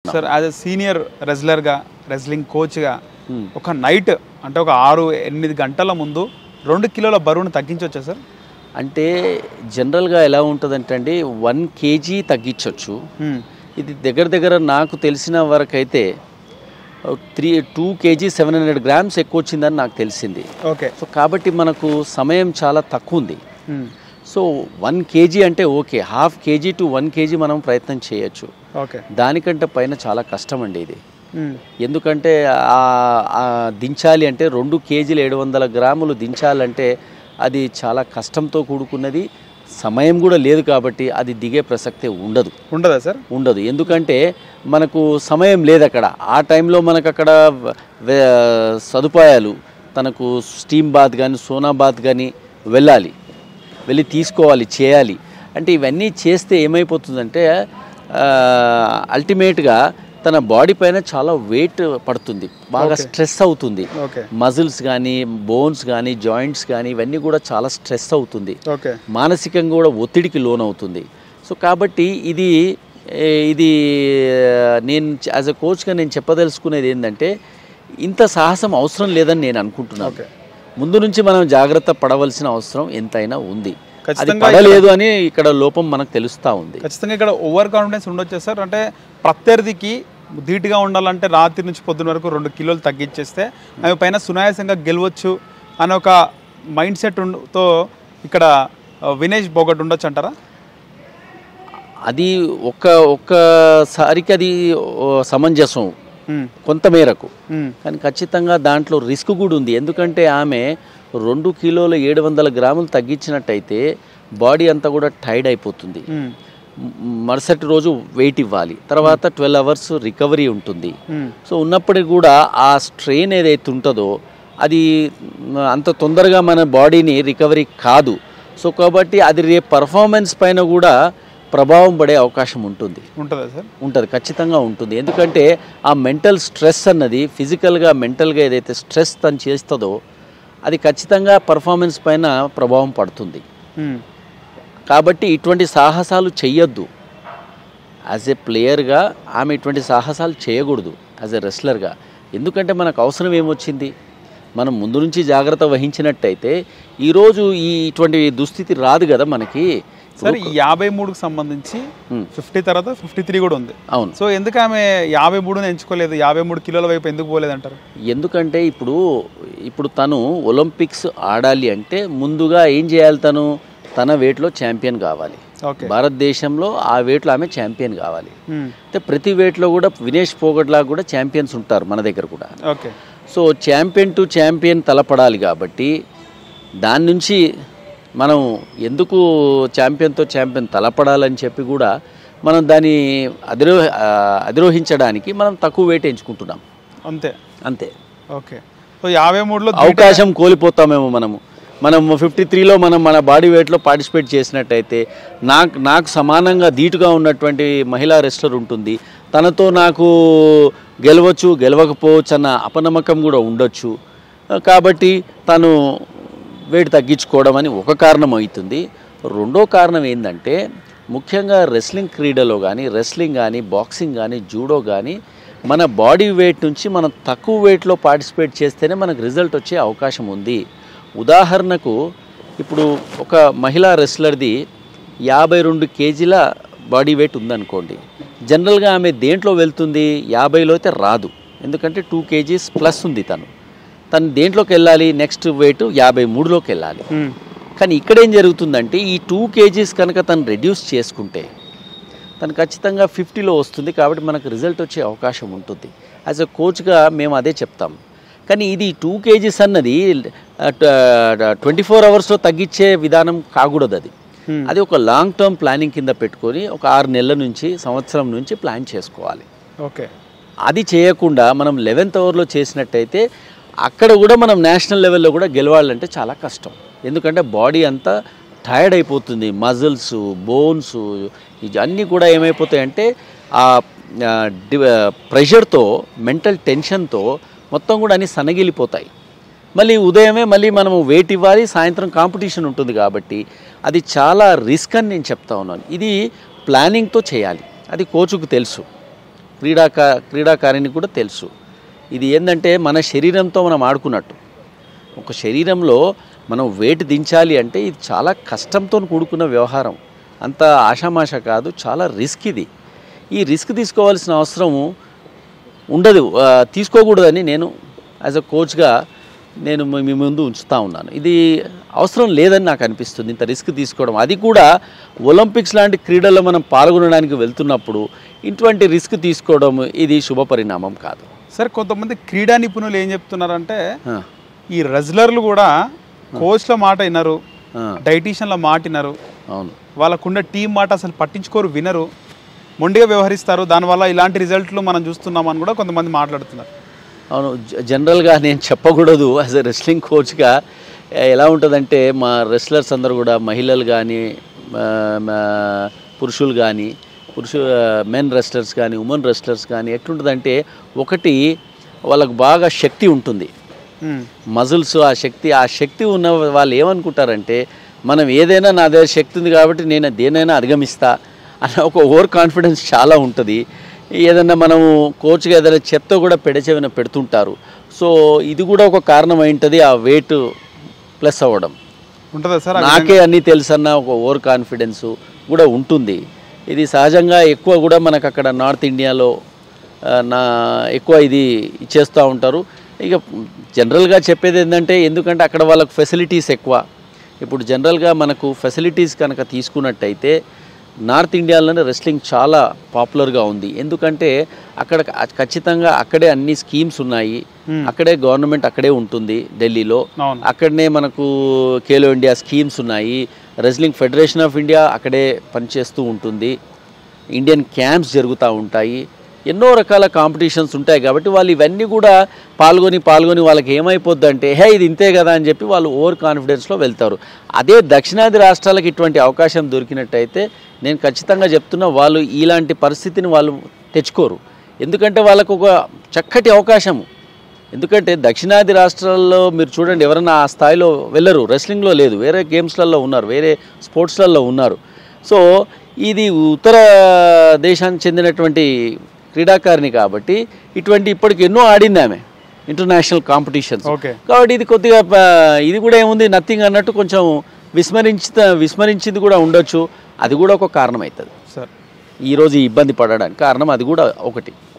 Sir as a senior రెజ్లర్గా wrestling కోచ్గా ఒక నైట్ అంటే ఒక ఆరు ఎనిమిది గంటల ముందు రెండు కిలోల బరువును తగ్గించవచ్చా సార్ అంటే జనరల్గా ఎలా ఉంటుందంటే అండి వన్ కేజీ తగ్గించవచ్చు మ్మ్. ఇది దగ్గర దగ్గర నాకు తెలిసిన వరకు అయితే three two KG seven hundred grams ఎక్కువ వచ్చిందని నాకు తెలిసింది ఓకే సో కాబట్టి మనకు సమయం చాలా తక్కువ ఉంది మ్మ్. సో వన్ కేజీ అంటే okay half KG to one KG మనం ప్రయత్నం చేయొచ్చు ఓకే దానికంటే పైన చాలా కష్టం అండి ఇది మ్మ్. ఎందుకంటే ఆ- ఆ దించాలి అంటే రెండు కేజీలు ఏడు వందల గ్రాములు దించాలంటే అది చాలా కష్టంతో కూడుకున్నది సమయం కూడా లేదు కాబట్టి అది దిగే ప్రసక్తే ఉండదు ఉండదా సార్ ఉండదు ఎందుకంటే మనకు సమయం లేదు అక్కడ ఆ టైంలో మనకు అక్కడ వే- సదుపాయాలు తనకు స్టీమ్ బాత్ కానీ సోనా బాత్ కానీ వెళ్ళాలి వెళ్ళి తీసుకోవాలి చేయాలి అంటే ఇవన్నీ చేస్తే ఏమైపోతుందంటే అల్టిమేట్గా తన బాడీ పైన చాలా వెయిట్ పడుతుంది బాగా స్ట్రెస్ అవుతుంది ఓకే మజిల్స్ కానీ బోన్స్ కానీ జాయింట్స్ కానీ ఇవన్నీ కూడా చాలా స్ట్రెస్ అవుతుంది ఓకే మానసికంగా కూడా ఒత్తిడికి లోనవుతుంది సో కాబట్టి ఇది ఏ, ఇది ఆ, నేను యాజ్ అ కోచ్గా నేను చెప్పదలుచుకునేది ఏంటంటే ఇంత సాహసం అవసరం లేదని నేను అనుకుంటున్నాను ఓకే ముందు నుంచి మనం జాగ్రత్త పడవలసిన అవసరం ఎంతైనా ఉంది అది ఖచ్చితంగా పడలేదు అని ఇక్కడ లోపం మనకు తెలుస్తూ ఉంది ఖచ్చితంగా ఇక్కడ ఓవర్ కాన్ఫిడెన్స్ ఉండొచ్చా సార్ అంటే ప్రత్యర్థికి ధీటుగా ఉండాలంటే రాత్రి నుంచి పొద్దున వరకు రెండు కిలోలు తగ్గించేస్తే ఆమె పైన సునాయాసంగా గెలవచ్చు అనే ఒక మైండ్ సెట్ తో ఇక్కడ ఆ, వినేష్ బోగట్ ఉండొచ్చు అంటారా అది ఒక్క ఒక్కసారికి అది ఓ, సమంజసం మ్మ్. కొంతమేరకు మ్మ్. కానీ ఖచ్చితంగా దాంట్లో రిస్క్ కూడా ఉంది ఎందుకంటే ఆమె రెండు కిలోల ఏడు వందల గ్రాములు తగ్గించినట్టయితే బాడీ అంతా కూడా టైర్డ్ అయిపోతుంది మ్మ్. మ్, మరుసటి రోజు వెయిట్ ఇవ్వాలి తర్వాత ట్వెల్వ్ అవర్స్ రికవరీ ఉంటుంది మ్మ్. సో ఉన్నప్పటికీ కూడా ఆ స్ట్రెయిన్ ఏదైతే ఉంటుందో అది మ్, అంత తొందరగా మన బాడీని రికవరీ కాదు సో కాబట్టి అది రేపు పర్ఫార్మెన్స్ పైన కూడా ప్రభావం పడే అవకాశం ఉంటుంది ఉంటుందా సార్ ఉంటుంది ఖచ్చితంగా ఉంటుంది ఎందుకంటే ఆ మెంటల్ స్ట్రెస్ అన్నది ఫిజికల్గా మెంటల్గా ఏదైతే స్ట్రెస్ తను చేస్తుందో అది ఖచ్చితంగా పర్ఫార్మెన్స్ పైన ప్రభావం పడుతుంది మ్మ్. కాబట్టి ఇటువంటి సాహసాలు చెయ్యొద్దు యాజ్ ఏ ప్లేయర్గా ఆమె ఇటువంటి సాహసాలు చేయకూడదు యాజ్ ఎ రెస్లర్గా ఎందుకంటే మనకు అవసరం ఏమొచ్చింది మనం ముందు నుంచి జాగ్రత్త వహించినట్టయితే ఈరోజు ఈ ఇటువంటి దుస్థితి రాదు కదా మనకి సార్ ఈ యాభై మూడుకు సంబంధించి మ్మ్. ఫిఫ్టీ తర్వాత ఫిఫ్టీ త్రీ కూడా ఉంది అవును సో ఎందుకు ఆమె యాభై మూడుని ఎంచుకోలేదు యాభై మూడు కిలోల వైపు ఎందుకు పోలేదంటారు ఎందుకంటే ఇప్పుడు ఇప్పుడు తను ఒలింపిక్స్ ఆడాలి అంటే ముందుగా ఏం చేయాలి తను తన వేట్లో ఛాంపియన్ కావాలి ఓకే భారతదేశంలో ఆ వేట్లో ఆమె ఛాంపియన్ కావాలి మ్మ్. అంటే ప్రతి వేట్లో కూడా వినేష్ పోగట్లా కూడా ఛాంపియన్స్ ఉంటారు మన దగ్గర కూడా okay so champion to champion తలపడాలి కాబట్టి దాని నుంచి మనం ఎందుకు ఛాంపియన్తో ఛాంపియన్ తలపడాలని చెప్పి కూడా మనం దాన్ని అధిరో ఆ, అధిరోహించడానికి మనం తక్కువ వెయిట్ ఎంచుకుంటున్నాం అంతే అంతే ఓకే సో యాభై మూడులో అవకాశం కోల్పోతామేమో మనము మనం ఫిఫ్టీ త్రీలో మనం మన బాడీ వెయిట్లో పార్టిసిపేట్ చేసినట్టయితే నాకు నాకు సమానంగా ధీటుగా ఉన్నటువంటి మహిళా రెస్లర్ ఉంటుంది తనతో నాకు గెలవచ్చు గెలవకపోవచ్చు అన్న అపనమ్మకం కూడా ఉండొచ్చు కాబట్టి తను వెయిట్ తగ్గించుకోవడం అని ఒక కారణం అవుతుంది రెండో కారణం ఏంటంటే ముఖ్యంగా రెస్లింగ్ క్రీడలో కానీ రెస్లింగ్ కానీ బాక్సింగ్ కానీ జూడో కానీ మన బాడీ వెయిట్ నుంచి మనం తక్కువ వెయిట్లో పార్టిసిపేట్ చేస్తేనే మనకు రిజల్ట్ వచ్చే అవకాశం ఉంది ఉదాహరణకు ఇప్పుడు ఒక మహిళా రెస్లర్ది యాభై రెండు కేజీల బాడీ వెయిట్ ఉందనుకోండి జనరల్గా ఆమె దేంట్లో వెళ్తుంది యాభైలో అయితే రాదు ఎందుకంటే టూ కేజీస్ ప్లస్ ఉంది తను తను దేంట్లోకి వెళ్ళాలి నెక్స్ట్ వెయిట్ యాభై మూడులోకి వెళ్ళాలి మ్మ్. కానీ ఇక్కడ ఏం జరుగుతుందంటే ఈ టూ కేజీస్ కనుక తను రెడ్యూస్ చేసుకుంటే తను ఖచ్చితంగా ఫిఫ్టీలో వస్తుంది కాబట్టి మనకు రిజల్ట్ వచ్చే అవకాశం ఉంటుంది యాజ్ అ కోచ్గా మేము అదే చెప్తాం కానీ ఇది టూ కేజీస్ అన్నది ట్వంటీ ఫోర్ అవర్స్లో తగ్గించే విధానం కాకూడదు అది Hmm. అది ఒక లాంగ్ టర్మ్ ప్లానింగ్ కింద పెట్టుకొని ఒక ఆరు నెలల నుంచి సంవత్సరం నుంచి ప్లాన్ చేసుకోవాలి ఓకే అది చేయకుండా మనం లెవెన్త్ అవర్లో చేసినట్టయితే అక్కడ కూడా మనం నేషనల్ లెవెల్లో కూడా గెలవాలంటే చాలా కష్టం ఎందుకంటే బాడీ అంతా టైర్డ్ అయిపోతుంది మజిల్స్ బోన్స్ ఇవన్నీ కూడా ఏమైపోతాయంటే ఆ ప్రెషర్తో మెంటల్ టెన్షన్తో మొత్తం కూడా అన్ని సన్నగిలిపోతాయి మళ్ళీ ఉదయమే మళ్ళీ మనము వెయిట్ ఇవ్వాలి సాయంత్రం కాంపిటీషన్ ఉంటుంది కాబట్టి అది చాలా రిస్క్ అని నేను చెప్తా ఉన్నాను ఇది ప్లానింగ్తో చేయాలి అది కోచుకు తెలుసు క్రీడాకా క్రీడాకారిని కూడా తెలుసు ఇది ఏంటంటే మన శరీరంతో మనం ఆడుకున్నట్టు ఒక శరీరంలో మనం వెయిట్ దించాలి అంటే ఇది చాలా కష్టంతో కూడుకున్న వ్యవహారం అంత ఆషామాష కాదు చాలా రిస్క్ ఇది ఈ రిస్క్ తీసుకోవాల్సిన అవసరము ఉండదు ఆ, తీసుకోకూడదని నేను యాజ్ అ కోచ్గా నేను మీ మీ ముందు ఉంచుతా ఉన్నాను ఇది అవసరం లేదని నాకు అనిపిస్తుంది ఇంత రిస్క్ తీసుకోవడం అది కూడా ఒలింపిక్స్ లాంటి క్రీడల్లో మనం పాల్గొనడానికి వెళ్తున్నప్పుడు ఇటువంటి రిస్క్ తీసుకోవడం ఇది శుభ పరిణామం కాదు సార్ కొంతమంది క్రీడా నిపుణులు ఏం చెప్తున్నారంటే ఆ, ఈ రెజ్లర్లు కూడా కోచ్ల మాట వినరు ఆ, డైటీషియన్ల మాట వినరు అవును వాళ్ళకుండే టీం మాట అసలు పట్టించుకోరు వినరు మొండిగా వ్యవహరిస్తారు దానివల్ల ఇలాంటి రిజల్ట్లు మనం చూస్తున్నామని కూడా కొంతమంది మాట్లాడుతున్నారు అవును జ- జనరల్గా నేను చెప్పకూడదు యాజ్ ఎ రెస్లింగ్ కోచ్గా ఎలా ఉంటుందంటే మా రెస్లర్స్ అందరూ కూడా మహిళలు కానీ పురుషులు కానీ పురుషు మెన్ రెస్లర్స్ కానీ ఉమెన్ రెస్లర్స్ కానీ ఎట్లుంటుందంటే ఒకటి వాళ్ళకు బాగా శక్తి ఉంటుంది ఉమ్, మజిల్స్ ఆ శక్తి ఆ శక్తి ఉన్న వాళ్ళు ఏమనుకుంటారంటే మనం ఏదైనా నా దగ్గర శక్తి ఉంది కాబట్టి నేను దేనైనా అధిగమిస్తా అన్న ఒక ఓవర్ కాన్ఫిడెన్స్ చాలా ఉంటుంది ఏదైనా మనము కోచ్గా ఏదైనా చెత్త కూడా పెడచెవిన పెడుతుంటారు సో ఇది కూడా ఒక కారణం ఏంటది ఆ వెయిట్ ప్లస్ అవ్వడం ఉంటుందా సార్ ఆ నాకే అన్నీ తెలుసన్న ఒక ఓవర్ కాన్ఫిడెన్స్ కూడా ఉంటుంది ఇది సహజంగా ఎక్కువ కూడా మనకు అక్కడ నార్త్ ఇండియాలో ఆ, నా ఎక్కువ ఇది చేస్తూ ఉంటారు ఇక జనరల్గా చెప్పేది ఏంటంటే ఎందుకంటే అక్కడ వాళ్ళకు ఫెసిలిటీస్ ఎక్కువ ఇప్పుడు జనరల్గా మనకు ఫెసిలిటీస్ కనుక తీసుకున్నట్టయితే నార్త్ ఇండియాలోనే రెస్లింగ్ చాలా పాపులర్గా ఉంది ఎందుకంటే అక్కడ ఖచ్చితంగా అక్కడే అన్ని స్కీమ్స్ ఉన్నాయి అక్కడే గవర్నమెంట్ అక్కడే ఉంటుంది ఢిల్లీలో అవును అక్కడనే మనకు ఖేలో ఇండియా స్కీమ్స్ ఉన్నాయి రెజ్లింగ్ ఫెడరేషన్ ఆఫ్ ఇండియా అక్కడే పనిచేస్తూ ఉంటుంది ఇండియన్ క్యాంప్స్ జరుగుతూ ఉంటాయి ఎన్నో రకాల కాంపిటీషన్స్ ఉంటాయి కాబట్టి వాళ్ళు ఇవన్నీ కూడా పాల్గొని పాల్గొని వాళ్ళకి ఏమైపోద్ది అంటే హే ఇది ఇంతే కదా అని చెప్పి వాళ్ళు ఓవర్ కాన్ఫిడెన్స్లో వెళ్తారు అదే దక్షిణాది రాష్ట్రాలకు ఇటువంటి అవకాశం దొరికినట్టయితే నేను ఖచ్చితంగా చెప్తున్నా వాళ్ళు ఇలాంటి పరిస్థితిని వాళ్ళు తెచ్చుకోరు ఎందుకంటే వాళ్ళకు ఒక చక్కటి అవకాశము ఎందుకంటే దక్షిణాది రాష్ట్రాల్లో మీరు చూడండి ఎవరైనా ఆ స్థాయిలో వెళ్ళరు రెస్లింగ్లో లేదు వేరే గేమ్స్లలో ఉన్నారు వేరే స్పోర్ట్స్లలో ఉన్నారు సో ఇది ఉత్తర దేశానికి చెందినటువంటి క్రీడాకారిణి కాబట్టి ఇటువంటి ఇప్పటికి ఎన్నో ఆడింది ఆమె ఇంటర్నేషనల్ కాంపిటీషన్స్ ఓకే కాబట్టి ఇది కొద్దిగా ఆ, ఇది కూడా ఏముంది నథింగ్ అన్నట్టు కొంచెం విస్మరించి విస్మరించింది కూడా ఉండొచ్చు అది కూడా ఒక కారణం అవుతుంది సార్ ఈరోజు ఈ ఇబ్బంది పడడానికి కారణం అది కూడా ఒకటి